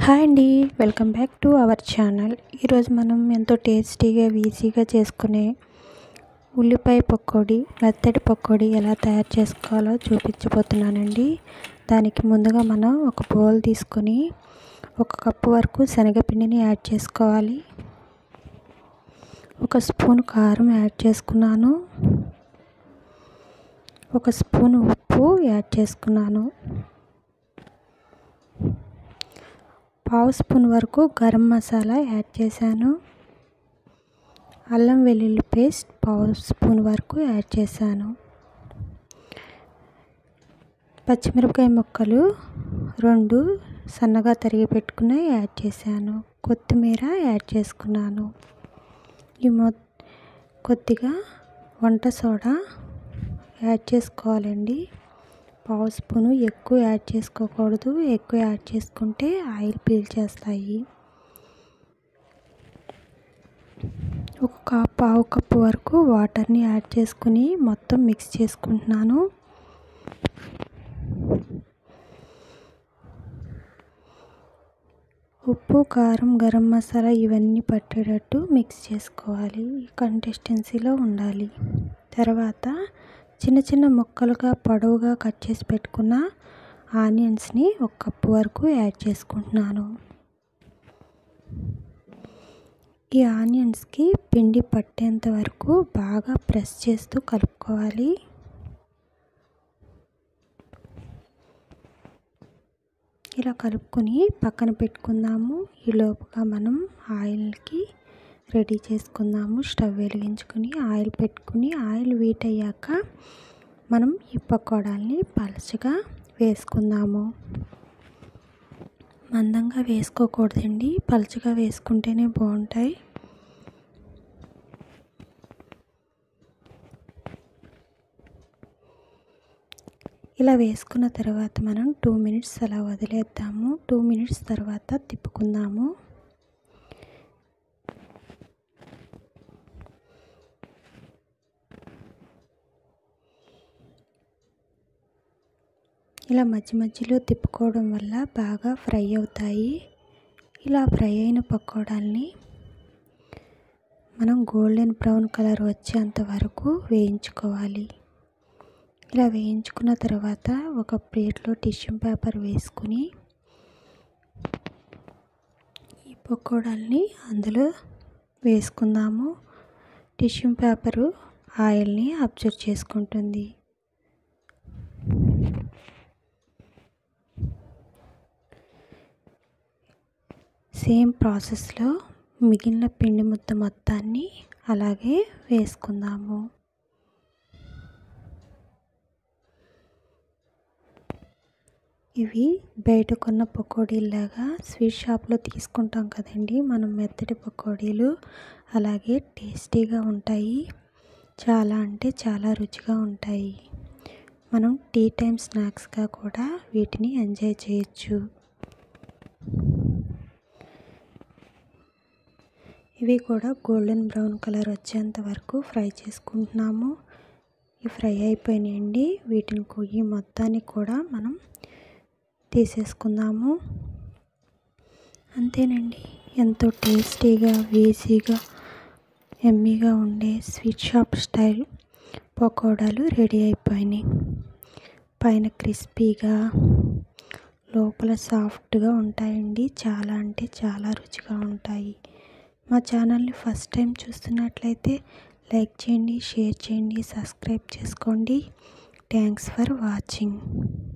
hi అండి welcome back to our channel ఈరోజు మనం ఎంతో టేస్టీగా ఈజీగా చేసుకునే ఉల్లిపాయ పకోడీ మెత్తటి పకోడీ ఎలా తయారు చేసుకోవాలో చూపించబోతున్నానండి దానికి ముందుగా మనం ఒక బౌల్ తీసుకొని ఒక కప్పు వరకు శనగపిండిని యాడ్ చేసుకోవాలి ఒక స్పూన్ కారం యాడ్ చేసుకున్నాను ఒక స్పూన్ ఉప్పు యాడ్ చేసుకున్నాను పావు స్పూన్ వరకు గరం మసాలా యాడ్ చేశాను అల్లం వెల్లుల్లి పేస్ట్ పావు స్పూన్ వరకు యాడ్ చేశాను పచ్చిమిరపకాయ ముక్కలు రెండు సన్నగా తరిగి పెట్టుకుని యాడ్ చేశాను కొత్తిమీర యాడ్ చేసుకున్నాను ఈ మొ కొద్దిగా వంట సోడా యాడ్ చేసుకోవాలండి పావు స్పూను ఎక్కువ యాడ్ చేసుకోకూడదు ఎక్కువ యాడ్ చేసుకుంటే ఆయిల్ పీల్చేస్తాయి ఒక కప్ పావు కప్పు వరకు వాటర్ని యాడ్ చేసుకుని మొత్తం మిక్స్ చేసుకుంటున్నాను ఉప్పు కారం గరం మసాలా ఇవన్నీ పట్టేటట్టు మిక్స్ చేసుకోవాలి ఈ కన్సిస్టెన్సీలో ఉండాలి తర్వాత చిన్న చిన్న ముక్కలుగా పొడవుగా కట్ చేసి పెట్టుకున్న ఆనియన్స్ని ఒక కప్పు వరకు యాడ్ చేసుకుంటున్నాను ఈ ఆనియన్స్కి పిండి పట్టేంత వరకు బాగా ప్రెస్ చేస్తూ కలుపుకోవాలి ఇలా కలుపుకొని పక్కన పెట్టుకుందాము ఈ లోపుగా మనం ఆయిల్కి రెడీ చేసుకుందాము స్టవ్ వెలిగించుకొని ఆయిల్ పెట్టుకుని ఆయిల్ వీట్ అయ్యాక మనం ఈ పకోడాల్ని పలచగా వేసుకుందాము మందంగా వేసుకోకూడదండి పలచగా వేసుకుంటేనే బాగుంటాయి ఇలా వేసుకున్న తర్వాత మనం టూ మినిట్స్ అలా వదిలేద్దాము టూ మినిట్స్ తర్వాత తిప్పుకుందాము ఇలా మధ్య మధ్యలో తిప్పుకోవడం వల్ల బాగా ఫ్రై అవుతాయి ఇలా ఫ్రై అయిన పకోడాల్ని మనం గోల్డెన్ బ్రౌన్ కలర్ వచ్చేంత వరకు వేయించుకోవాలి ఇలా వేయించుకున్న తర్వాత ఒక ప్లేట్లో టిష్యూ పేపర్ వేసుకుని ఈ పకోడాల్ని అందులో వేసుకుందాము టిష్యూ పేపరు ఆయిల్ని అబ్జర్వ్ చేసుకుంటుంది సేమ్ ప్రాసెస్లో మిగిలిన పిండి ముద్ద మొత్తాన్ని అలాగే వేసుకుందాము ఇవి బయట కొన్న పకోడీలాగా స్వీట్ షాప్లో తీసుకుంటాం కదండి మనం మెత్తటి పకోడీలు అలాగే టేస్టీగా ఉంటాయి చాలా అంటే చాలా రుచిగా ఉంటాయి మనం టీ టైం స్నాక్స్గా కూడా వీటిని ఎంజాయ్ చేయొచ్చు ఇవి కూడా గోల్డెన్ బ్రౌన్ కలర్ వచ్చేంత వరకు ఫ్రై చేసుకుంటున్నాము ఈ ఫ్రై అయిపోయినాయండి వీటిని కొయ్యి మొత్తాన్ని కూడా మనం తీసేసుకుందాము అంతేనండి ఎంతో టేస్టీగా ఈజీగా ఎమ్మీగా ఉండే స్వీట్ షాప్ స్టైల్ పకోడాలు రెడీ అయిపోయినాయి పైన క్రిస్పీగా లోపల సాఫ్ట్గా ఉంటాయండి చాలా అంటే చాలా రుచిగా ఉంటాయి మా ఛానల్ని ఫస్ట్ టైం చూస్తున్నట్లయితే లైక్ చేయండి షేర్ చేయండి సబ్స్క్రైబ్ చేసుకోండి థ్యాంక్స్ ఫర్ వాచింగ్